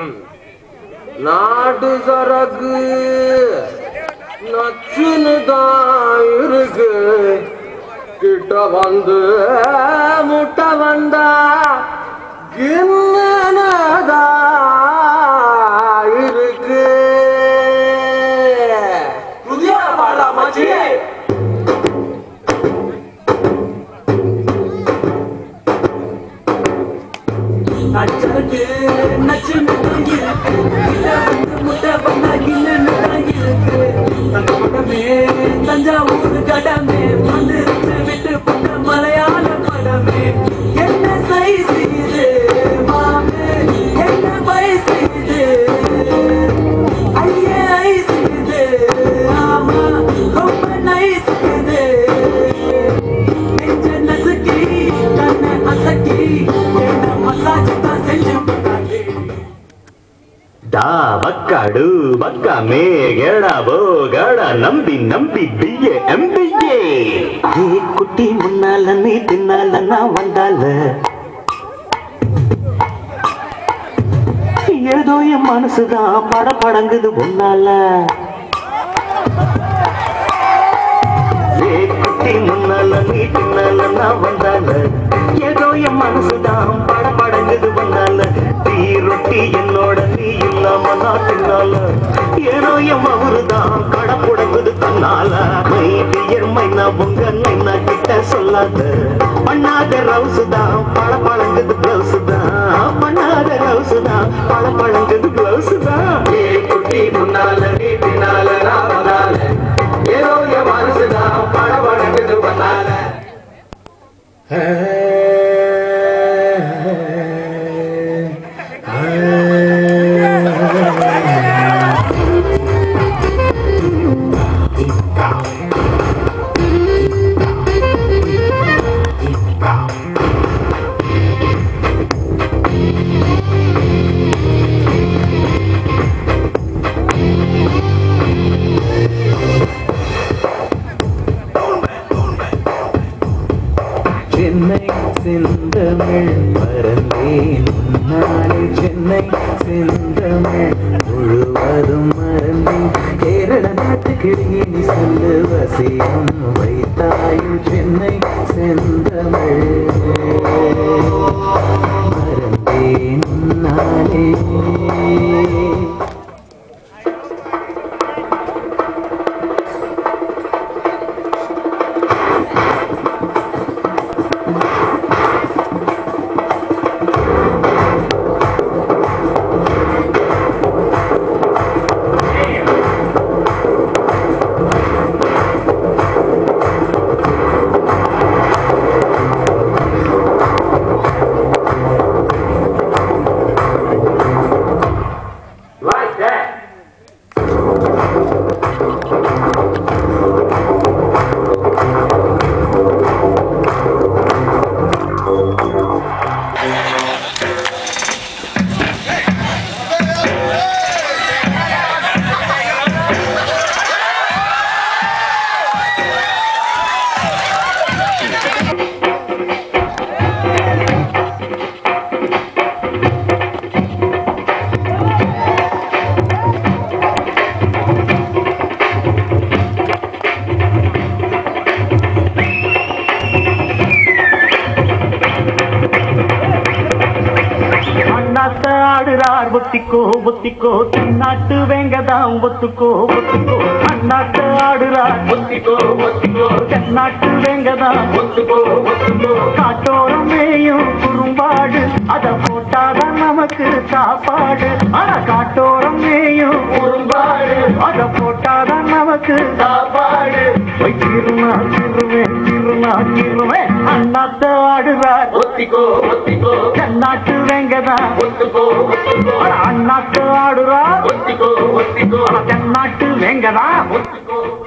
நாட்டு சரக்கு நச்சுன்னு தான் இருக்கு கிட்ட வந்து முட்டை வந்தா கிண்ணனதா இருக்கு புதிய பாடா மாச்சி நச்சருக்கு நச்சுன்னு தான் இருக்கு கிட்ட வந்து முட்டை பண்ணா கில்லுன்னு தான் இருக்கு தங்க படமே தஞ்சாவூர் கடமே வந்துருச்சு விட்டு போன மலையாள படமே என்ன சைஸ் இது மாமே என்ன வயசு இது ஐயே ஐஸ் இது ஆமா ரொம்ப நைஸ் இது நெஞ்ச நசுக்கி கண்ணை அசக்கி என்ன மசாஜ் தான் செஞ்சு போட்டாங்க டா பக்காடு பக்கமே கேடா போ கேடா நம்பி நம்பி பிஏ எம்பிஏ ஏ குட்டி முன்னால நீ பின்னால நான் வந்தால ஏதோ என் மனசுதான் பட படங்குது உன்னால ஏ குட்டி முன்னால நீ பின்னால நான் வந்தால ஏதோ என் மனசுதான் பட படங்குது உன்னால தீ ரொட்டி என்னோட நீ இல்லாம நான் தின்னால ஏதோ என் அவருதான் கட புடங்குது தன்னால மை டியர் மைனா உங்க நைனா கிட்ட சொல்லாத பண்ணாத ரவுசு தான் பழ பழங்குது பிளவுஸ் தான் பண்ணாத ரவுசு தான் பழ பழங்குது பிளவுஸ் தான் ஏ குட்டி முன்னால நீ பின்னால நான் வந்தால ஏதோ என் மனசுதான் படபடக்குது பண்ணால சென்னை செந்தமிழ் மறந்தேன் நாளை சென்னை செந்தமிழ் முழுவதும் மறந்தேன் கேரள நாட்டுக்கு நீ சொல்லு வசியம் வைத்தாயு சென்னை செந்தமிழ் மறந்தேன் நாளே Like that. அண்ணாத்த ஆடுறார் ஒத்திக்கோ ஒத்திக்கோ நாட்டு வேங்கதான் ஒத்துக்கோ ஒத்துக்கோ அண்ணாத்த ஆடுறார் ஒத்திக்கோ ஒத்திக்கோ தென்னாட்டு வேங்கதான் ஒத்துக்கோ ஒத்துக்கோ காட்டோரம் மேயும் குறும்பாடு அத போட்டாதான் நமக்கு சாப்பாடு ஆனா காட்டோரம் மேயும் குறும்பாடு அத போட்டாதான் நமக்கு சாப்பாடு போய் திருநா திருவேன் திருநா திருவேன் அண்ணாத்த ஆடுறார் ஒத்திக்கோ ஒத்திக்கோ தென்னாட்டு வேங்கதான் ஒத்துக்கோ ஒத்துக்கோ அண்ணாத்து ஆடுறார் ஒத்திக்கோ ஒத்திக்கோ தென்னாட்டு வேங்கதான் ஒத்திக்கோ